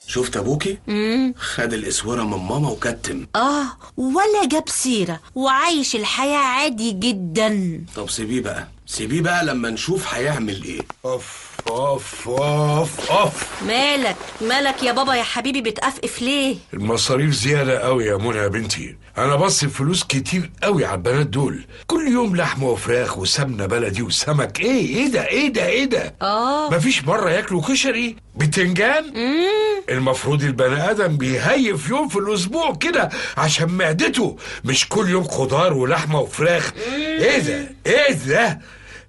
شفت ابوكي امم خد الاسوره من ماما وكتم اه ولا جاب سيرة وعايش الحياة عادي جدا طب سيبيه بقى سيبيه بقى لما نشوف هيعمل ايه اوف اوف اوف اوف مالك مالك يا بابا يا حبيبي بتقفقف ليه المصاريف زيادة قوي يا منى يا بنتي أنا بصرف فلوس كتير قوي على البنات دول كل يوم لحمة وفراخ وسمنة بلدي وسمك إيه إيه ده إيه ده إيه ده اه مفيش مرة ياكلوا كشري بتنجان المفروض البني آدم بيهيف يوم في الأسبوع كده عشان معدته مش كل يوم خضار ولحمة وفراخ إيه ده إيه ده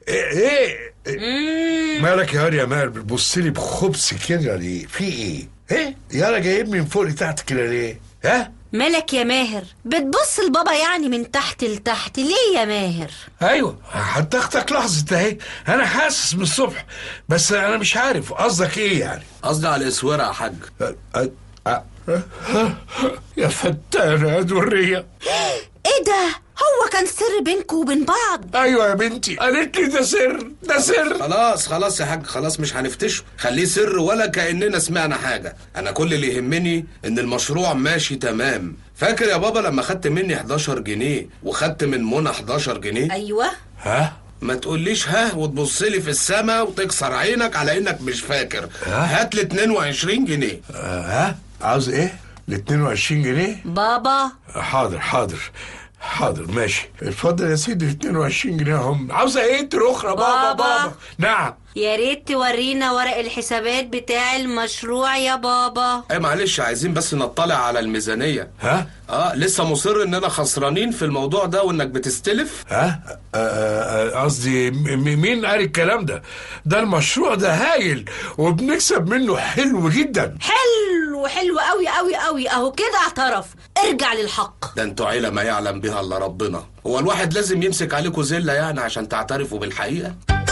إيه, إيه مالك يا يا مال بتبص لي بخبث كده ليه في ايه ايه يالا جايب من فوق لتحت كده ليه ها مالك يا ماهر بتبص لبابا يعني من تحت لتحت ليه يا ماهر ايوه حتى اختك لحظه اهي انا حاسس من الصبح بس انا مش عارف قصدك ايه يعني قصدي على الاسوره يا حاج أ- أ- أ- يا فتانه يا دريه ايه ده هو كان سر بينكوا وبين بعض ايوه يا بنتي قالت لي ده سر ده سر خلاص خلاص يا حاج خلاص مش هنفتشه خليه سر ولا كاننا سمعنا حاجه انا كل اللي يهمني ان المشروع ماشي تمام فاكر يا بابا لما خدت مني 11 جنيه وخدت من منى 11 جنيه ايوه ها ما تقوليش ها وتبص لي في السما وتكسر عينك على انك مش فاكر ها؟ هات لي 22 جنيه آه، ها عاوز ايه ال 22 جنيه بابا حاضر حاضر حاضر ماشي اتفضل يا سيدي 22 جنيه هم عاوزه ايه انت الاخرى بابا بابا. بابا نعم يا ريت تورينا ورق الحسابات بتاع المشروع يا بابا اي معلش عايزين بس نطلع على الميزانيه ها اه لسه مصر اننا خسرانين في الموضوع ده وانك بتستلف ها آه، آه، آه، قصدي م- م- مين قال الكلام ده ده المشروع ده هايل وبنكسب منه حلو جدا حلو حلو قوي قوي قوي اهو كده اعترف ارجع للحق ده انتوا عيله ما يعلم بها الا ربنا هو الواحد لازم يمسك عليكم زله يعني عشان تعترفوا بالحقيقه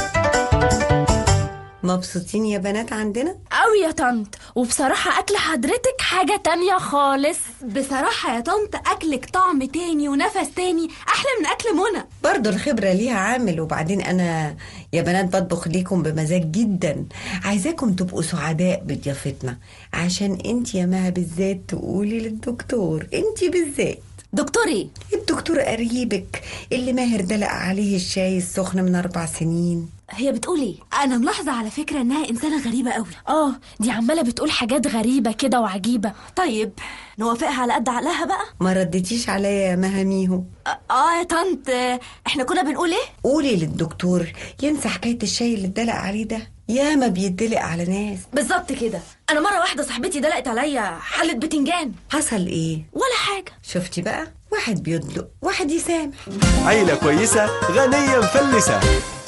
مبسوطين يا بنات عندنا قوي يا طنط وبصراحة أكل حضرتك حاجة تانية خالص بصراحة يا طنط أكلك طعم تاني ونفس تاني أحلى من أكل منى برضو الخبرة ليها عامل وبعدين أنا يا بنات بطبخ ليكم بمزاج جدا عايزاكم تبقوا سعداء بضيافتنا عشان انت يا مها بالذات تقولي للدكتور انت بالذات دكتوري الدكتور قريبك اللي ماهر دلق عليه الشاي السخن من أربع سنين هي بتقولي أنا ملاحظة على فكرة إنها إنسانة غريبة قوي اه دي عمالة بتقول حاجات غريبة كده وعجيبة طيب نوافقها على قد عقلها بقى ما ردتيش عليا يا مها ميهو آه- اه يا طنط آه، احنا كنا بنقول ايه قولي للدكتور ينسى حكاية الشاي اللي اتدلق عليه ده ياما بيدلق على ناس بالظبط كده انا مره واحده صاحبتي دلقت عليا حله بتنجان حصل ايه ولا حاجه شفتي بقى واحد بيدلق واحد يسامح عيلة كويسة غنية مفلسة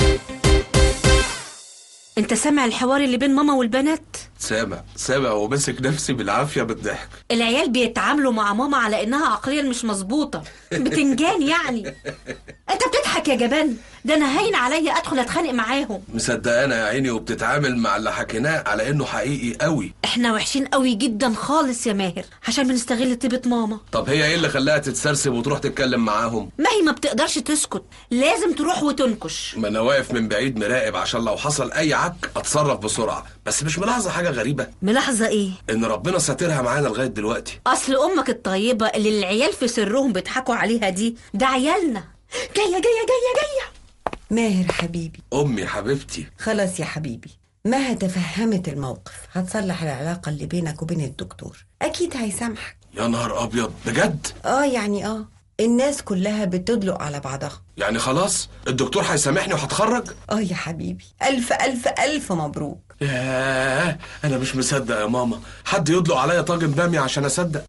انت سامع الحوار اللي بين ماما والبنات سامع سامع وماسك نفسي بالعافيه بالضحك العيال بيتعاملوا مع ماما على انها عقليا مش مظبوطه بتنجان يعني انت بتضحك يا جبان ده انا هين عليا ادخل اتخانق معاهم مصدقانا يا عيني وبتتعامل مع اللي حكيناه على انه حقيقي قوي احنا وحشين قوي جدا خالص يا ماهر عشان بنستغل طيبه ماما طب هي ايه اللي خلاها تتسرسب وتروح تتكلم معاهم ما هي ما بتقدرش تسكت لازم تروح وتنكش ما انا واقف من بعيد مراقب عشان لو حصل اي عك اتصرف بسرعه بس مش ملاحظه حاجه غريبه ملاحظه ايه ان ربنا ساترها معانا لغايه دلوقتي اصل امك الطيبه اللي العيال في سرهم بيضحكوا عليها دي ده عيالنا جايه جايه جايه جايه ماهر حبيبي امي حبيبتي خلاص يا حبيبي مها تفهمت الموقف هتصلح العلاقة اللي بينك وبين الدكتور أكيد هيسامحك يا نهار ابيض بجد آه يعني آه الناس كلها بتدلق على بعضها يعني خلاص الدكتور هيسامحني وهتخرج آه يا حبيبي ألف ألف ألف مبروك ياه انا مش مصدق يا ماما حد يطلق عليا طاجن باميه عشان اصدق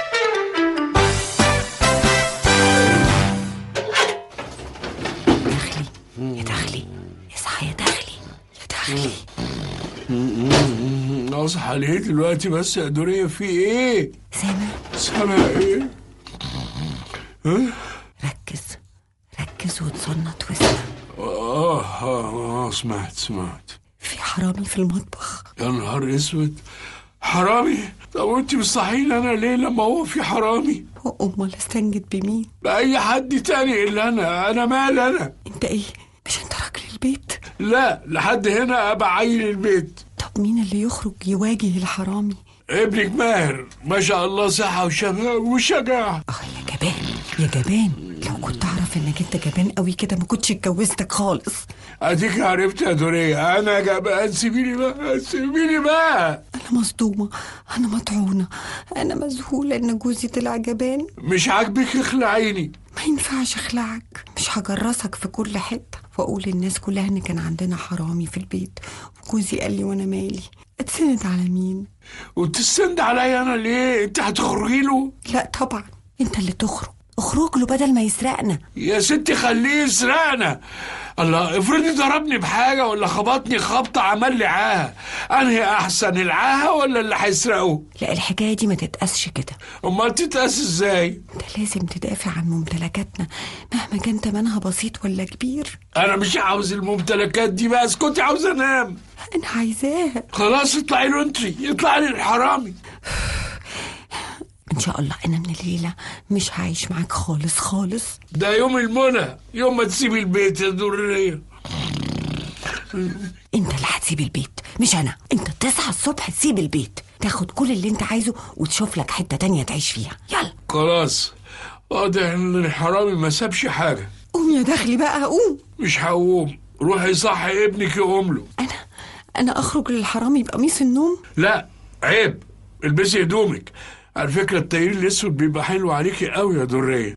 دخلي يا دخلي اصحى يا دخلي يا دخلي اصحى ليه دلوقتي بس يا دورية في ايه سامع سامع ايه ركز ركز وتصنت واسمع آه, آه, اه سمعت سمعت في حرامي في المطبخ يا نهار اسود حرامي طب وانت مصحين انا ليه لما هو في حرامي أمال استنجد بمين بأي حد تاني الا انا انا مال انا انت ايه مش انت راجل البيت لا لحد هنا ابقى عيل البيت طب مين اللي يخرج يواجه الحرامي ابنك ماهر ما شاء الله صحة وشباب وشجاعة اه يا جبان يا جبان لو كنت اعرف انك انت جبان قوي كده ما كنتش اتجوزتك خالص اديك عرفت يا دورية انا جبان سيبيني بقى سيبيني بقى انا مصدومه انا مطعونه انا مذهوله ان جوزي طلع جبان مش عاجبك اخلعيني ما ينفعش اخلعك مش هجرسك في كل حته واقول للناس كلها ان كان عندنا حرامي في البيت وجوزي قال لي وانا مالي اتسند على مين وتستند عليا انا ليه انت هتخرجي له لا طبعا انت اللي تخرج اخرج له بدل ما يسرقنا يا ستي خليه يسرقنا الله افرضي ضربني بحاجة ولا خبطني خبطة عمل لي عاهة انهي احسن العاهة ولا اللي هيسرقه لا الحكايه دي ما تتقاسش كده امال تتقاس ازاي انت لازم تدافع عن ممتلكاتنا مهما كان تمنها بسيط ولا كبير انا مش عاوز الممتلكات دي بقى اسكتي عاوز انام انا عايزاها خلاص اطلعي له انتري يطلع لي الحرامي ان شاء الله انا من الليله مش هعيش معاك خالص خالص ده يوم المنى يوم ما تسيبي البيت يا درية انت اللي هتسيب البيت مش انا انت تصحى الصبح تسيب البيت تاخد كل اللي انت عايزه وتشوف لك حته تانية تعيش فيها يلا خلاص واضح ان الحرامي ما سابش حاجة قوم يا دخلي بقى قوم مش هقوم روحي صحي ابنك يقوم له انا انا اخرج للحرامي بقميص النوم لا عيب البسي هدومك على فكرة التغيير الاسود بيبقى حلو عليكي قوي يا درية